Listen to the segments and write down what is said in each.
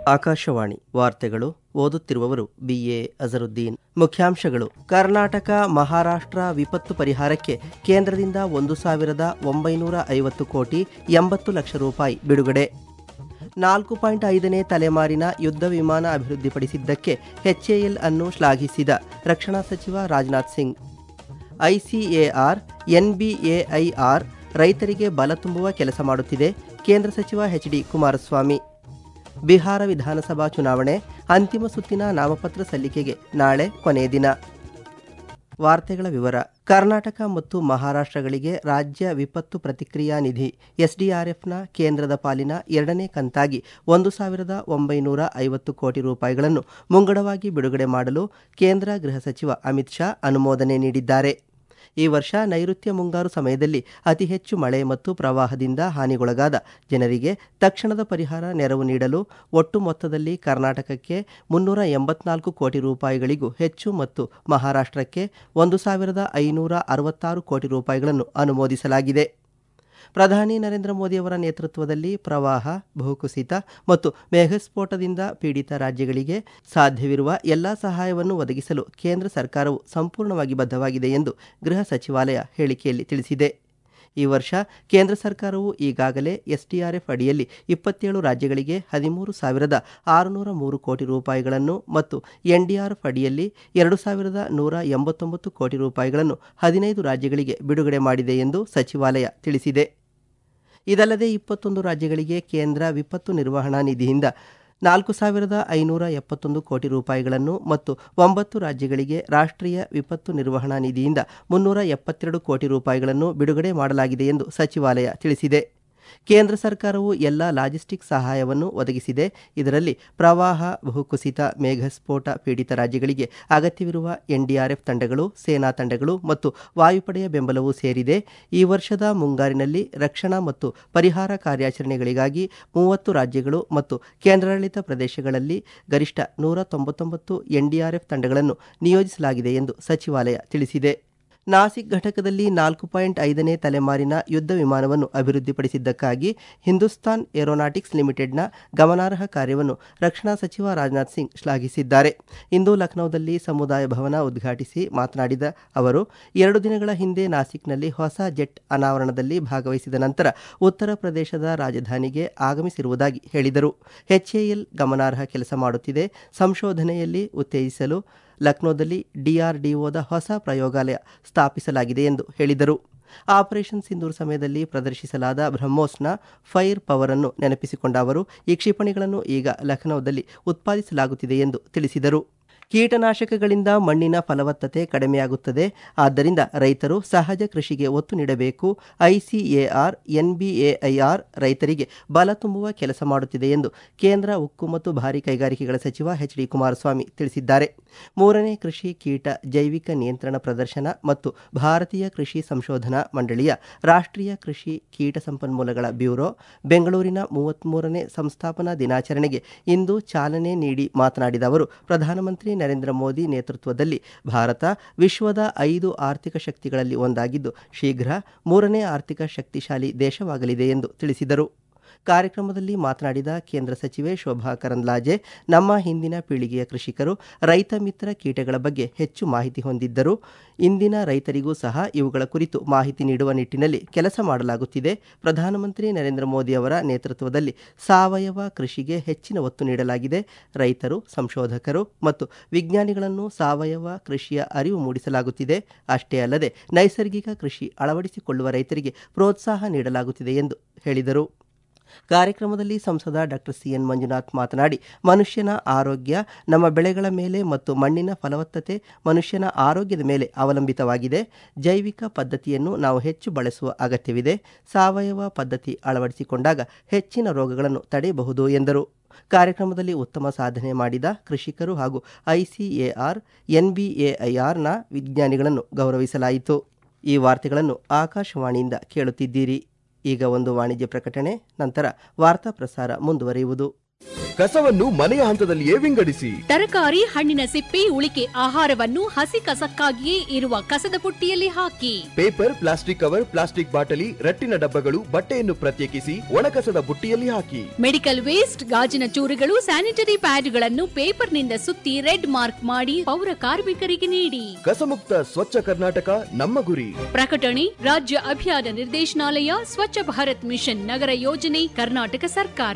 ಆಕಾಶವಾಣಿ ವಾರ್ತೆಗಳು ಓದುತ್ತಿರುವವರು ಬಿಎ ಅಜರುದ್ದೀನ್ ಮುಖ್ಯಾಂಶಗಳು ಕರ್ನಾಟಕ ಮಹಾರಾಷ್ಟ್ರ ವಿಪತ್ತು ಪರಿಹಾರಕ್ಕೆ ಕೇಂದ್ರದಿಂದ ಒಂದು ಸಾವಿರದ ಒಂಬೈನೂರ ಐವತ್ತು ಕೋಟಿ ಎಂಬತ್ತು ಲಕ್ಷ ರೂಪಾಯಿ ಬಿಡುಗಡೆ ನಾಲ್ಕು ಪಾಯಿಂಟ್ ಐದನೇ ತಲೆಮಾರಿನ ಯುದ್ಧ ವಿಮಾನ ಅಭಿವೃದ್ಧಿಪಡಿಸಿದ್ದಕ್ಕೆ ಎಚ್ಎಎಲ್ ಅನ್ನು ಶ್ಲಾಘಿಸಿದ ರಕ್ಷಣಾ ಸಚಿವ ರಾಜನಾಥ್ ಸಿಂಗ್ ಐಸಿಎಆರ್ ಎನ್ಬಿಎಐಆರ್ ರೈತರಿಗೆ ಬಲ ತುಂಬುವ ಕೆಲಸ ಮಾಡುತ್ತಿದೆ ಕೇಂದ್ರ ಸಚಿವ ಎಚ್ ಡಿ ಕುಮಾರಸ್ವಾಮಿ ಬಿಹಾರ ವಿಧಾನಸಭಾ ಚುನಾವಣೆ ಅಂತಿಮ ಸುತ್ತಿನ ನಾಮಪತ್ರ ಸಲ್ಲಿಕೆಗೆ ನಾಳೆ ಕೊನೆಯ ದಿನ ವಾರ್ತೆಗಳ ವಿವರ ಕರ್ನಾಟಕ ಮತ್ತು ಮಹಾರಾಷ್ಟ್ರಗಳಿಗೆ ರಾಜ್ಯ ವಿಪತ್ತು ಪ್ರತಿಕ್ರಿಯಾ ನಿಧಿ ಎಸ್ಡಿಆರ್ಎಫ್ನ ಕೇಂದ್ರದ ಪಾಲಿನ ಎರಡನೇ ಕಂತಾಗಿ ಒಂದು ಸಾವಿರದ ಒಂಬೈನೂರ ಐವತ್ತು ಕೋಟಿ ರೂಪಾಯಿಗಳನ್ನು ಮುಂಗಡವಾಗಿ ಬಿಡುಗಡೆ ಮಾಡಲು ಕೇಂದ್ರ ಗೃಹ ಸಚಿವ ಅಮಿತ್ ಶಾ ಅನುಮೋದನೆ ನೀಡಿದ್ದಾರೆ ಈ ವರ್ಷ ನೈಋತ್ಯ ಮುಂಗಾರು ಸಮಯದಲ್ಲಿ ಅತಿ ಹೆಚ್ಚು ಮಳೆ ಮತ್ತು ಪ್ರವಾಹದಿಂದ ಹಾನಿಗೊಳಗಾದ ಜನರಿಗೆ ತಕ್ಷಣದ ಪರಿಹಾರ ನೆರವು ನೀಡಲು ಒಟ್ಟು ಮೊತ್ತದಲ್ಲಿ ಕರ್ನಾಟಕಕ್ಕೆ ಮುನ್ನೂರ ಎಂಬತ್ನಾಲ್ಕು ಕೋಟಿ ರೂಪಾಯಿಗಳಿಗೂ ಹೆಚ್ಚು ಮತ್ತು ಮಹಾರಾಷ್ಟ್ರಕ್ಕೆ ಒಂದು ಸಾವಿರದ ಐನೂರ ಅರವತ್ತಾರು ಕೋಟಿ ರೂಪಾಯಿಗಳನ್ನು ಅನುಮೋದಿಸಲಾಗಿದೆ ಪ್ರಧಾನಿ ನರೇಂದ್ರ ಮೋದಿಯವರ ನೇತೃತ್ವದಲ್ಲಿ ಪ್ರವಾಹ ಭೂಕುಸಿತ ಮತ್ತು ಮೇಘಸ್ಫೋಟದಿಂದ ಪೀಡಿತ ರಾಜ್ಯಗಳಿಗೆ ಸಾಧ್ಯವಿರುವ ಎಲ್ಲ ಸಹಾಯವನ್ನು ಒದಗಿಸಲು ಕೇಂದ್ರ ಸರ್ಕಾರವು ಸಂಪೂರ್ಣವಾಗಿ ಬದ್ಧವಾಗಿದೆ ಎಂದು ಗೃಹ ಸಚಿವಾಲಯ ಹೇಳಿಕೆಯಲ್ಲಿ ತಿಳಿಸಿದೆ ಈ ವರ್ಷ ಕೇಂದ್ರ ಸರ್ಕಾರವು ಈಗಾಗಲೇ ಎಸ್ಡಿಆರ್ಎಫ್ ಅಡಿಯಲ್ಲಿ ಇಪ್ಪತ್ತೇಳು ರಾಜ್ಯಗಳಿಗೆ ಹದಿಮೂರು ಸಾವಿರದ ಆರುನೂರ ಮೂರು ಕೋಟಿ ರೂಪಾಯಿಗಳನ್ನು ಮತ್ತು ಎನ್ಡಿಆರ್ಎಫ್ ಅಡಿಯಲ್ಲಿ ಎರಡು ಸಾವಿರದ ನೂರ ಎಂಬತ್ತೊಂಬತ್ತು ಕೋಟಿ ರೂಪಾಯಿಗಳನ್ನು ಹದಿನೈದು ರಾಜ್ಯಗಳಿಗೆ ಬಿಡುಗಡೆ ಮಾಡಿದೆ ಎಂದು ಸಚಿವಾಲಯ ತಿಳಿಸಿದೆ ಇದಲ್ಲದೆ ಇಪ್ಪತ್ತೊಂದು ರಾಜ್ಯಗಳಿಗೆ ಕೇಂದ್ರ ವಿಪತ್ತು ನಿರ್ವಹಣಾ ನಿಧಿಯಿಂದ ನಾಲ್ಕು ಸಾವಿರದ ಐನೂರ ಎಪ್ಪತ್ತೊಂದು ಕೋಟಿ ರೂಪಾಯಿಗಳನ್ನು ಮತ್ತು ಒಂಬತ್ತು ರಾಜ್ಯಗಳಿಗೆ ರಾಷ್ಟ್ರೀಯ ವಿಪತ್ತು ನಿರ್ವಹಣಾ ನಿಧಿಯಿಂದ ಮುನ್ನೂರ ಎಪ್ಪತ್ತೆರಡು ಕೋಟಿ ರೂಪಾಯಿಗಳನ್ನು ಬಿಡುಗಡೆ ಮಾಡಲಾಗಿದೆ ಎಂದು ಸಚಿವಾಲಯ ತಿಳಿಸಿದೆ ಕೇಂದ್ರ ಸರ್ಕಾರವು ಎಲ್ಲ ಲಾಜಿಸ್ಟಿಕ್ ಸಹಾಯವನ್ನು ಒದಗಿಸಿದೆ ಇದರಲ್ಲಿ ಪ್ರವಾಹ ಭೂಕುಸಿತ ಮೇಘಸ್ಫೋಟ ಪೀಡಿತ ರಾಜ್ಯಗಳಿಗೆ ಅಗತ್ಯವಿರುವ ಎನ್ಡಿಆರ್ಎಫ್ ತಂಡಗಳು ಸೇನಾ ತಂಡಗಳು ಮತ್ತು ವಾಯುಪಡೆಯ ಬೆಂಬಲವೂ ಸೇರಿದೆ ಈ ವರ್ಷದ ಮುಂಗಾರಿನಲ್ಲಿ ರಕ್ಷಣಾ ಮತ್ತು ಪರಿಹಾರ ಕಾರ್ಯಾಚರಣೆಗಳಿಗಾಗಿ ಮೂವತ್ತು ರಾಜ್ಯಗಳು ಮತ್ತು ಕೇಂದ್ರಾಡಳಿತ ಪ್ರದೇಶಗಳಲ್ಲಿ ಗರಿಷ್ಠ ನೂರ ತೊಂಬತ್ತೊಂಬತ್ತು ಎನ್ಡಿಆರ್ಎಫ್ ತಂಡಗಳನ್ನು ನಿಯೋಜಿಸಲಾಗಿದೆ ಎಂದು ಸಚಿವಾಲಯ ತಿಳಿಸಿದೆ ನಾಸಿಕ್ ಘಟಕದಲ್ಲಿ ನಾಲ್ಕು ಪಾಯಿಂಟ್ ಐದನೇ ತಲೆಮಾರಿನ ಯುದ್ಧ ವಿಮಾನವನ್ನು ಅಭಿವೃದ್ಧಿಪಡಿಸಿದ್ದಕ್ಕಾಗಿ ಹಿಂದೂಸ್ತಾನ್ ಏರೋನಾಟಿಕ್ಸ್ ಲಿಮಿಟೆಡ್ನ ಗಮನಾರ್ಹ ಕಾರ್ಯವನ್ನು ರಕ್ಷಣಾ ಸಚಿವ ರಾಜನಾಥ್ ಸಿಂಗ್ ಶ್ಲಾಘಿಸಿದ್ದಾರೆ ಇಂದು ಲಖನೌದಲ್ಲಿ ಸಮುದಾಯ ಭವನ ಉದ್ಘಾಟಿಸಿ ಮಾತನಾಡಿದ ಅವರು ಎರಡು ದಿನಗಳ ಹಿಂದೆ ನಾಸಿಕ್ನಲ್ಲಿ ಹೊಸ ಜೆಟ್ ಅನಾವರಣದಲ್ಲಿ ಭಾಗವಹಿಸಿದ ನಂತರ ಉತ್ತರ ಪ್ರದೇಶದ ರಾಜಧಾನಿಗೆ ಆಗಮಿಸಿರುವುದಾಗಿ ಹೇಳಿದರು ಎಚ್ಎಎಲ್ ಗಮನಾರ್ಹ ಕೆಲಸ ಮಾಡುತ್ತಿದೆ ಸಂಶೋಧನೆಯಲ್ಲಿ ಉತ್ತೇಜಿಸಲು ಲಕ್ನೋದಲ್ಲಿ ಡಿಆರ್ಡಿಒದ ಹೊಸ ಪ್ರಯೋಗಾಲಯ ಸ್ಥಾಪಿಸಲಾಗಿದೆ ಎಂದು ಹೇಳಿದರು ಆಪರೇಷನ್ ಸಿಂಧೂರ್ ಸಮಯದಲ್ಲಿ ಪ್ರದರ್ಶಿಸಲಾದ ಬ್ರಹ್ಮೋಸ್ನ ಫೈರ್ ಪವರ್ ಅನ್ನು ನೆನಪಿಸಿಕೊಂಡ ಅವರು ಈ ಕ್ಷಿಪಣಿಗಳನ್ನು ಈಗ ಲಖನೌದಲ್ಲಿ ಉತ್ಪಾದಿಸಲಾಗುತ್ತಿದೆ ಎಂದು ತಿಳಿಸಿದರು ಕೀಟನಾಶಕಗಳಿಂದ ಮಣ್ಣಿನ ಫಲವತ್ತತೆ ಕಡಿಮೆಯಾಗುತ್ತದೆ ಆದ್ದರಿಂದ ರೈತರು ಸಹಜ ಕೃಷಿಗೆ ಒತ್ತು ನೀಡಬೇಕು ಐಸಿಎಆರ್ ಎನ್ಬಿಎಐಆರ್ ರೈತರಿಗೆ ಬಲ ತುಂಬುವ ಕೆಲಸ ಮಾಡುತ್ತಿದೆ ಎಂದು ಕೇಂದ್ರ ಉಕ್ಕು ಮತ್ತು ಭಾರಿ ಕೈಗಾರಿಕೆಗಳ ಸಚಿವ ಎಚ್ ಡಿ ಕುಮಾರಸ್ವಾಮಿ ತಿಳಿಸಿದ್ದಾರೆ ಮೂರನೇ ಕೃಷಿ ಕೀಟ ಜೈವಿಕ ನಿಯಂತ್ರಣ ಪ್ರದರ್ಶನ ಮತ್ತು ಭಾರತೀಯ ಕೃಷಿ ಸಂಶೋಧನಾ ಮಂಡಳಿಯ ರಾಷ್ಟ್ರೀಯ ಕೃಷಿ ಕೀಟ ಸಂಪನ್ಮೂಲಗಳ ಬ್ಯೂರೋ ಬೆಂಗಳೂರಿನ ಮೂವತ್ಮೂರನೇ ಸಂಸ್ಥಾಪನಾ ದಿನಾಚರಣೆಗೆ ಇಂದು ಚಾಲನೆ ನೀಡಿ ಮಾತನಾಡಿದ ಅವರು ಪ್ರಧಾನಮಂತ್ರಿ ನರೇಂದ್ರ ಮೋದಿ ನೇತೃತ್ವದಲ್ಲಿ ಭಾರತ ವಿಶ್ವದ ಐದು ಆರ್ಥಿಕ ಶಕ್ತಿಗಳಲ್ಲಿ ಒಂದಾಗಿದ್ದು ಶೀಘ್ರ ಮೂರನೇ ಆರ್ಥಿಕ ಶಕ್ತಿಶಾಲಿ ದೇಶವಾಗಲಿದೆ ಎಂದು ತಿಳಿಸಿದರು ಕಾರ್ಯಕ್ರಮದಲ್ಲಿ ಮಾತನಾಡಿದ ಕೇಂದ್ರ ಸಚಿವೆ ಶೋಭಾ ಕರಂದ್ಲಾಜೆ ನಮ್ಮ ಹಿಂದಿನ ಪೀಳಿಗೆಯ ಕೃಷಿಕರು ರೈತ ಮಿತ್ರ ಕೀಟಗಳ ಬಗ್ಗೆ ಹೆಚ್ಚು ಮಾಹಿತಿ ಹೊಂದಿದ್ದರು ಇಂದಿನ ರೈತರಿಗೂ ಸಹ ಇವುಗಳ ಕುರಿತು ಮಾಹಿತಿ ನೀಡುವ ನಿಟ್ಟಿನಲ್ಲಿ ಕೆಲಸ ಮಾಡಲಾಗುತ್ತಿದೆ ಪ್ರಧಾನಮಂತ್ರಿ ನರೇಂದ್ರ ಮೋದಿ ಅವರ ನೇತೃತ್ವದಲ್ಲಿ ಸಾವಯವ ಕೃಷಿಗೆ ಹೆಚ್ಚಿನ ಒತ್ತು ನೀಡಲಾಗಿದೆ ರೈತರು ಸಂಶೋಧಕರು ಮತ್ತು ವಿಜ್ಞಾನಿಗಳನ್ನು ಸಾವಯವ ಕೃಷಿಯ ಅರಿವು ಮೂಡಿಸಲಾಗುತ್ತಿದೆ ಅಷ್ಟೇ ಅಲ್ಲದೆ ನೈಸರ್ಗಿಕ ಕೃಷಿ ಅಳವಡಿಸಿಕೊಳ್ಳುವ ರೈತರಿಗೆ ಪ್ರೋತ್ಸಾಹ ನೀಡಲಾಗುತ್ತಿದೆ ಎಂದು ಹೇಳಿದರು ಕಾರ್ಯಕ್ರಮದಲ್ಲಿ ಸಂಸದ ಡಾಕ್ಟರ್ ಸಿಎನ್ ಮಂಜುನಾಥ್ ಮಾತನಾಡಿ ಮನುಷ್ಯನ ಆರೋಗ್ಯ ನಮ್ಮ ಬೆಳೆಗಳ ಮೇಲೆ ಮತ್ತು ಮಣ್ಣಿನ ಫಲವತ್ತತೆ ಮನುಷ್ಯನ ಆರೋಗ್ಯದ ಮೇಲೆ ಅವಲಂಬಿತವಾಗಿದೆ ಜೈವಿಕ ಪದ್ಧತಿಯನ್ನು ನಾವು ಹೆಚ್ಚು ಬಳಸುವ ಅಗತ್ಯವಿದೆ ಸಾವಯವ ಪದ್ಧತಿ ಅಳವಡಿಸಿಕೊಂಡಾಗ ಹೆಚ್ಚಿನ ರೋಗಗಳನ್ನು ತಡೆಯಬಹುದು ಎಂದರು ಕಾರ್ಯಕ್ರಮದಲ್ಲಿ ಉತ್ತಮ ಸಾಧನೆ ಮಾಡಿದ ಕೃಷಿಕರು ಹಾಗೂ ಐಸಿಎಆರ್ ಎನ್ಬಿಎಐಆರ್ನ ವಿಜ್ಞಾನಿಗಳನ್ನು ಗೌರವಿಸಲಾಯಿತು ಈ ವಾರ್ತೆಗಳನ್ನು ಆಕಾಶವಾಣಿಯಿಂದ ಕೇಳುತ್ತಿದ್ದೀರಿ ಈಗ ಒಂದು ವಾಣಿಜ್ಯ ಪ್ರಕಟಣೆ ನಂತರ ವಾರ್ತಾ ಪ್ರಸಾರ ಮುಂದುವರಿಯುವುದು ಕಸವನ್ನು ಮನೆಯ ಹಂತದಲ್ಲಿಯೇ ವಿಂಗಡಿಸಿ ತರಕಾರಿ ಹಣ್ಣಿನ ಸಿಪ್ಪೆ ಉಳಿಕೆ ಆಹಾರವನ್ನು ಹಸಿ ಕಸಕ್ಕಾಗಿಯೇ ಇರುವ ಕಸದ ಪುಟ್ಟಿಯಲ್ಲಿ ಹಾಕಿ ಪೇಪರ್ ಪ್ಲಾಸ್ಟಿಕ್ ಕವರ್ ಪ್ಲಾಸ್ಟಿಕ್ ಬಾಟಲಿ ರಟ್ಟಿನ ಡಬ್ಬಗಳು ಬಟ್ಟೆಯನ್ನು ಪ್ರತ್ಯೇಕಿಸಿ ಒಣಕಸದ ಬುಟ್ಟಿಯಲ್ಲಿ ಹಾಕಿ ಮೆಡಿಕಲ್ ವೇಸ್ಟ್ ಗಾಜಿನ ಚೂರುಗಳು ಸ್ಯಾನಿಟರಿ ಪ್ಯಾಡ್ಗಳನ್ನು ಪೇಪರ್ನಿಂದ ಸುತ್ತಿ ರೆಡ್ ಮಾರ್ಕ್ ಮಾಡಿ ಪೌರ ಕಾರ್ಮಿಕರಿಗೆ ನೀಡಿ ಕಸಮುಕ್ತ ಸ್ವಚ್ಛ ಕರ್ನಾಟಕ ನಮ್ಮ ಗುರಿ ಪ್ರಕಟಣೆ ರಾಜ್ಯ ಅಭಿಯಾನ ನಿರ್ದೇಶನಾಲಯ ಸ್ವಚ್ಛ ಭಾರತ್ ಮಿಷನ್ ನಗರ ಯೋಜನೆ ಕರ್ನಾಟಕ ಸರ್ಕಾರ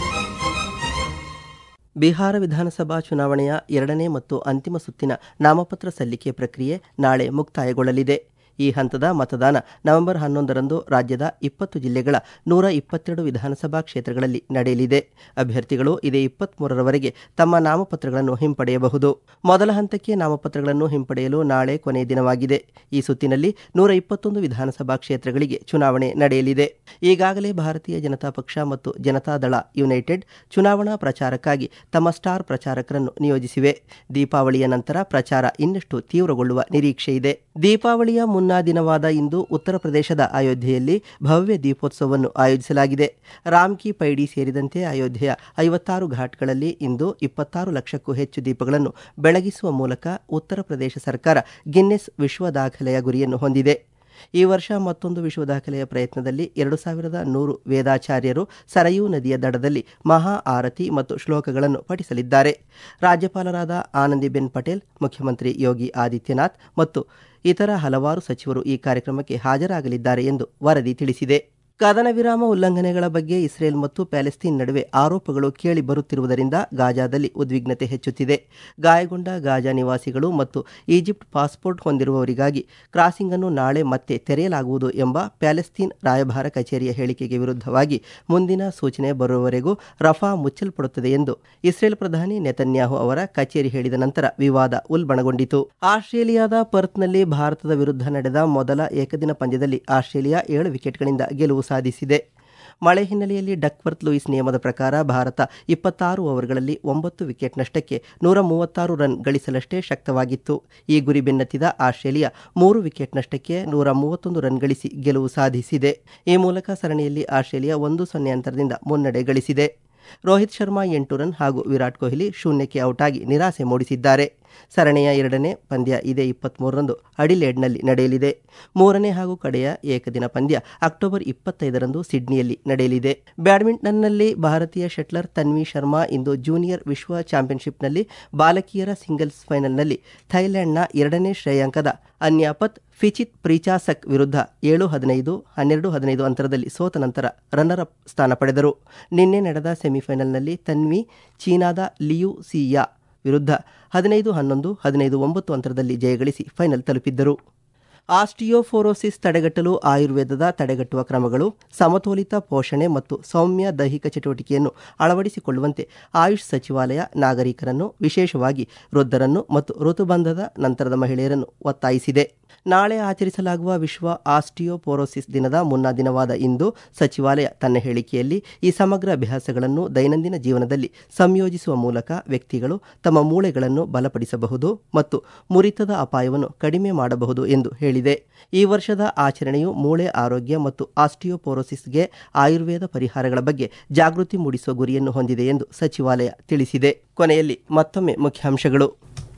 ಬಿಹಾರ ವಿಧಾನಸಭಾ ಚುನಾವಣೆಯ ಎರಡನೇ ಮತ್ತು ಅಂತಿಮ ಸುತ್ತಿನ ನಾಮಪತ್ರ ಸಲ್ಲಿಕೆ ಪ್ರಕ್ರಿಯೆ ನಾಳೆ ಮುಕ್ತಾಯಗೊಳ್ಳಲಿದೆ ಈ ಹಂತದ ಮತದಾನ ನವೆಂಬರ್ ಹನ್ನೊಂದರಂದು ರಾಜ್ಯದ ಇಪ್ಪತ್ತು ಜಿಲ್ಲೆಗಳ ನೂರ ಇಪ್ಪತ್ತೆರಡು ವಿಧಾನಸಭಾ ಕ್ಷೇತ್ರಗಳಲ್ಲಿ ನಡೆಯಲಿದೆ ಅಭ್ಯರ್ಥಿಗಳು ಇದೇ ಇಪ್ಪತ್ಮೂರರವರೆಗೆ ತಮ್ಮ ನಾಮಪತ್ರಗಳನ್ನು ಹಿಂಪಡೆಯಬಹುದು ಮೊದಲ ಹಂತಕ್ಕೆ ನಾಮಪತ್ರಗಳನ್ನು ಹಿಂಪಡೆಯಲು ನಾಳೆ ಕೊನೆಯ ದಿನವಾಗಿದೆ ಈ ಸುತ್ತಿನಲ್ಲಿ ನೂರ ಇಪ್ಪತ್ತೊಂದು ವಿಧಾನಸಭಾ ಕ್ಷೇತ್ರಗಳಿಗೆ ಚುನಾವಣೆ ನಡೆಯಲಿದೆ ಈಗಾಗಲೇ ಭಾರತೀಯ ಜನತಾ ಪಕ್ಷ ಮತ್ತು ಜನತಾದಳ ಯುನೈಟೆಡ್ ಚುನಾವಣಾ ಪ್ರಚಾರಕ್ಕಾಗಿ ತಮ್ಮ ಸ್ಟಾರ್ ಪ್ರಚಾರಕರನ್ನು ನಿಯೋಜಿಸಿವೆ ದೀಪಾವಳಿಯ ನಂತರ ಪ್ರಚಾರ ಇನ್ನಷ್ಟು ತೀವ್ರಗೊಳ್ಳುವ ನಿರೀಕ್ಷೆ ಇದೆ ದೀಪಾವಳಿಯ ಮುನ್ನಾ ದಿನವಾದ ಇಂದು ಉತ್ತರ ಪ್ರದೇಶದ ಅಯೋಧ್ಯೆಯಲ್ಲಿ ಭವ್ಯ ದೀಪೋತ್ಸವವನ್ನು ಆಯೋಜಿಸಲಾಗಿದೆ ರಾಮ್ಕಿ ಪೈಡಿ ಸೇರಿದಂತೆ ಅಯೋಧ್ಯೆಯ ಐವತ್ತಾರು ಘಾಟ್ಗಳಲ್ಲಿ ಇಂದು ಇಪ್ಪತ್ತಾರು ಲಕ್ಷಕ್ಕೂ ಹೆಚ್ಚು ದೀಪಗಳನ್ನು ಬೆಳಗಿಸುವ ಮೂಲಕ ಉತ್ತರ ಪ್ರದೇಶ ಸರ್ಕಾರ ಗಿನ್ನೆಸ್ ವಿಶ್ವ ದಾಖಲೆಯ ಗುರಿಯನ್ನು ಹೊಂದಿದೆ ಈ ವರ್ಷ ಮತ್ತೊಂದು ವಿಶ್ವ ದಾಖಲೆಯ ಪ್ರಯತ್ನದಲ್ಲಿ ಎರಡು ಸಾವಿರದ ನೂರು ವೇದಾಚಾರ್ಯರು ಸರಯೂ ನದಿಯ ದಡದಲ್ಲಿ ಮಹಾ ಆರತಿ ಮತ್ತು ಶ್ಲೋಕಗಳನ್ನು ಪಠಿಸಲಿದ್ದಾರೆ ರಾಜ್ಯಪಾಲರಾದ ಆನಂದಿಬೆನ್ ಪಟೇಲ್ ಮುಖ್ಯಮಂತ್ರಿ ಯೋಗಿ ಆದಿತ್ಯನಾಥ್ ಮತ್ತು ಇತರ ಹಲವಾರು ಸಚಿವರು ಈ ಕಾರ್ಯಕ್ರಮಕ್ಕೆ ಹಾಜರಾಗಲಿದ್ದಾರೆ ಎಂದು ವರದಿ ತಿಳಿಸಿದೆ ಕದನ ವಿರಾಮ ಉಲ್ಲಂಘನೆಗಳ ಬಗ್ಗೆ ಇಸ್ರೇಲ್ ಮತ್ತು ಪ್ಯಾಲೆಸ್ತೀನ್ ನಡುವೆ ಆರೋಪಗಳು ಕೇಳಿ ಬರುತ್ತಿರುವುದರಿಂದ ಗಾಜಾದಲ್ಲಿ ಉದ್ವಿಗ್ನತೆ ಹೆಚ್ಚುತ್ತಿದೆ ಗಾಯಗೊಂಡ ಗಾಜಾ ನಿವಾಸಿಗಳು ಮತ್ತು ಈಜಿಪ್ಟ್ ಪಾಸ್ಪೋರ್ಟ್ ಹೊಂದಿರುವವರಿಗಾಗಿ ಕ್ರಾಸಿಂಗ್ ಅನ್ನು ನಾಳೆ ಮತ್ತೆ ತೆರೆಯಲಾಗುವುದು ಎಂಬ ಪ್ಯಾಲೆಸ್ತೀನ್ ರಾಯಭಾರ ಕಚೇರಿಯ ಹೇಳಿಕೆಗೆ ವಿರುದ್ಧವಾಗಿ ಮುಂದಿನ ಸೂಚನೆ ಬರುವವರೆಗೂ ರಫಾ ಮುಚ್ಚಲ್ಪಡುತ್ತದೆ ಎಂದು ಇಸ್ರೇಲ್ ಪ್ರಧಾನಿ ನೆತನ್ಯಾಹು ಅವರ ಕಚೇರಿ ಹೇಳಿದ ನಂತರ ವಿವಾದ ಉಲ್ಬಣಗೊಂಡಿತು ಆಸ್ಟ್ರೇಲಿಯಾದ ಪರ್ತ್ನಲ್ಲಿ ಭಾರತದ ವಿರುದ್ಧ ನಡೆದ ಮೊದಲ ಏಕದಿನ ಪಂದ್ಯದಲ್ಲಿ ಆಸ್ಟ್ರೇಲಿಯಾ ಏಳು ವಿಕೆಟ್ಗಳಿಂದ ಗೆಲುವು ಸಾಧಿಸಿದೆ ಮಳೆ ಹಿನ್ನೆಲೆಯಲ್ಲಿ ಡಕ್ವರ್ತ್ ಲೂಯಿಸ್ ನಿಯಮದ ಪ್ರಕಾರ ಭಾರತ ಇಪ್ಪತ್ತಾರು ಓವರ್ಗಳಲ್ಲಿ ಒಂಬತ್ತು ವಿಕೆಟ್ ನಷ್ಟಕ್ಕೆ ನೂರ ಮೂವತ್ತಾರು ರನ್ ಗಳಿಸಲಷ್ಟೇ ಶಕ್ತವಾಗಿತ್ತು ಈ ಗುರಿ ಬೆನ್ನತ್ತಿದ ಆಸ್ಟ್ರೇಲಿಯಾ ಮೂರು ವಿಕೆಟ್ ನಷ್ಟಕ್ಕೆ ನೂರ ಮೂವತ್ತೊಂದು ರನ್ ಗಳಿಸಿ ಗೆಲುವು ಸಾಧಿಸಿದೆ ಈ ಮೂಲಕ ಸರಣಿಯಲ್ಲಿ ಆಸ್ಟ್ರೇಲಿಯಾ ಒಂದು ಸೊನ್ನೆ ಅಂತರದಿಂದ ಮುನ್ನಡೆ ಗಳಿಸಿದೆ ರೋಹಿತ್ ಶರ್ಮಾ ಎಂಟು ರನ್ ಹಾಗೂ ವಿರಾಟ್ ಕೊಹ್ಲಿ ಶೂನ್ಯಕ್ಕೆ ಔಟ್ ಆಗಿ ನಿರಾಸೆ ಮೂಡಿಸಿದ್ದಾರೆ ಸರಣಿಯ ಎರಡನೇ ಪಂದ್ಯ ಇದೇ ಇಪ್ಪತ್ಮೂರರಂದು ಅಡಿಲೇಡ್ನಲ್ಲಿ ನಡೆಯಲಿದೆ ಮೂರನೇ ಹಾಗೂ ಕಡೆಯ ಏಕದಿನ ಪಂದ್ಯ ಅಕ್ಟೋಬರ್ ಇಪ್ಪತ್ತೈದರಂದು ಸಿಡ್ನಿಯಲ್ಲಿ ನಡೆಯಲಿದೆ ಬ್ಯಾಡ್ಮಿಂಟನ್ನಲ್ಲಿ ಭಾರತೀಯ ಶಟ್ಲರ್ ತನ್ವಿ ಶರ್ಮಾ ಇಂದು ಜೂನಿಯರ್ ವಿಶ್ವ ಚಾಂಪಿಯನ್ಶಿಪ್ನಲ್ಲಿ ಬಾಲಕಿಯರ ಸಿಂಗಲ್ಸ್ ಫೈನಲ್ನಲ್ಲಿ ಥೈಲ್ಯಾಂಡ್ನ ಎರಡನೇ ಶ್ರೇಯಾಂಕದ ಅನ್ಯಾಪತ್ ಫಿಚಿತ್ ಪ್ರೀಚಾಸಕ್ ವಿರುದ್ಧ ಏಳು ಹದಿನೈದು ಹನ್ನೆರಡು ಹದಿನೈದು ಅಂತರದಲ್ಲಿ ಸೋತ ನಂತರ ರನ್ನರ್ ಅಪ್ ಸ್ಥಾನ ಪಡೆದರು ನಿನ್ನೆ ನಡೆದ ಸೆಮಿಫೈನಲ್ನಲ್ಲಿ ತನ್ವಿ ಚೀನಾದ ಲಿಯು ಸಿಯಾ ವಿರುದ್ಧ ಹದಿನೈದು ಹನ್ನೊಂದು ಹದಿನೈದು ಒಂಬತ್ತು ಅಂತರದಲ್ಲಿ ಜಯಗಳಿಸಿ ಫೈನಲ್ ತಲುಪಿದ್ದರು ಆಸ್ಟಿಯೋಫೋರೋಸಿಸ್ ತಡೆಗಟ್ಟಲು ಆಯುರ್ವೇದದ ತಡೆಗಟ್ಟುವ ಕ್ರಮಗಳು ಸಮತೋಲಿತ ಪೋಷಣೆ ಮತ್ತು ಸೌಮ್ಯ ದೈಹಿಕ ಚಟುವಟಿಕೆಯನ್ನು ಅಳವಡಿಸಿಕೊಳ್ಳುವಂತೆ ಆಯುಷ್ ಸಚಿವಾಲಯ ನಾಗರಿಕರನ್ನು ವಿಶೇಷವಾಗಿ ವೃದ್ಧರನ್ನು ಮತ್ತು ಋತುಬಂಧದ ನಂತರದ ಮಹಿಳೆಯರನ್ನು ಒತ್ತಾಯಿಸಿದೆ ನಾಳೆ ಆಚರಿಸಲಾಗುವ ವಿಶ್ವ ಆಸ್ಟಿಯೋಪೋರೋಸಿಸ್ ದಿನದ ಮುನ್ನಾ ದಿನವಾದ ಇಂದು ಸಚಿವಾಲಯ ತನ್ನ ಹೇಳಿಕೆಯಲ್ಲಿ ಈ ಸಮಗ್ರ ಅಭ್ಯಾಸಗಳನ್ನು ದೈನಂದಿನ ಜೀವನದಲ್ಲಿ ಸಂಯೋಜಿಸುವ ಮೂಲಕ ವ್ಯಕ್ತಿಗಳು ತಮ್ಮ ಮೂಳೆಗಳನ್ನು ಬಲಪಡಿಸಬಹುದು ಮತ್ತು ಮುರಿತದ ಅಪಾಯವನ್ನು ಕಡಿಮೆ ಮಾಡಬಹುದು ಎಂದು ಹೇಳಿದೆ ಈ ವರ್ಷದ ಆಚರಣೆಯು ಮೂಳೆ ಆರೋಗ್ಯ ಮತ್ತು ಆಸ್ಟಿಯೋಪೋರೋಸಿಸ್ಗೆ ಆಯುರ್ವೇದ ಪರಿಹಾರಗಳ ಬಗ್ಗೆ ಜಾಗೃತಿ ಮೂಡಿಸುವ ಗುರಿಯನ್ನು ಹೊಂದಿದೆ ಎಂದು ಸಚಿವಾಲಯ ತಿಳಿಸಿದೆ ಕೊನೆಯಲ್ಲಿ ಮತ್ತೊಮ್ಮೆ ಮುಖ್ಯಾಂಶಗಳು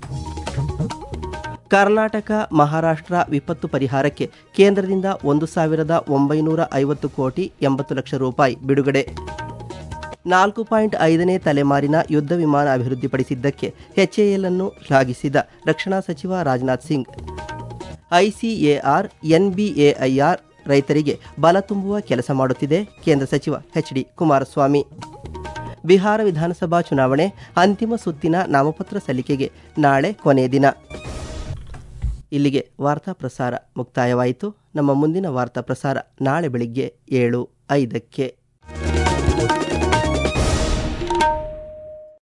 ಕರ್ನಾಟಕ ಮಹಾರಾಷ್ಟ್ರ ವಿಪತ್ತು ಪರಿಹಾರಕ್ಕೆ ಕೇಂದ್ರದಿಂದ ಒಂದು ಸಾವಿರದ ಒಂಬೈನೂರ ಐವತ್ತು ಕೋಟಿ ಎಂಬತ್ತು ಲಕ್ಷ ರೂಪಾಯಿ ಬಿಡುಗಡೆ ನಾಲ್ಕು ಪಾಯಿಂಟ್ ಐದನೇ ತಲೆಮಾರಿನ ಯುದ್ಧ ವಿಮಾನ ಅಭಿವೃದ್ಧಿಪಡಿಸಿದ್ದಕ್ಕೆ ಎಚ್ಎಎಲ್ ಅನ್ನು ಶ್ಲಾಘಿಸಿದ ರಕ್ಷಣಾ ಸಚಿವ ರಾಜನಾಥ್ ಸಿಂಗ್ ಐಸಿಎಆರ್ ಎನ್ಬಿಎಐಆರ್ ರೈತರಿಗೆ ಬಲ ತುಂಬುವ ಕೆಲಸ ಮಾಡುತ್ತಿದೆ ಕೇಂದ್ರ ಸಚಿವ ಎಚ್ ಡಿ ಕುಮಾರಸ್ವಾಮಿ ಬಿಹಾರ ವಿಧಾನಸಭಾ ಚುನಾವಣೆ ಅಂತಿಮ ಸುತ್ತಿನ ನಾಮಪತ್ರ ಸಲ್ಲಿಕೆಗೆ ನಾಳೆ ಕೊನೆಯ ದಿನ ಇಲ್ಲಿಗೆ ವಾರ್ತಾ ಪ್ರಸಾರ ಮುಕ್ತಾಯವಾಯಿತು ನಮ್ಮ ಮುಂದಿನ ವಾರ್ತಾ ಪ್ರಸಾರ ನಾಳೆ ಬೆಳಿಗ್ಗೆ ಏಳು ಐದಕ್ಕೆ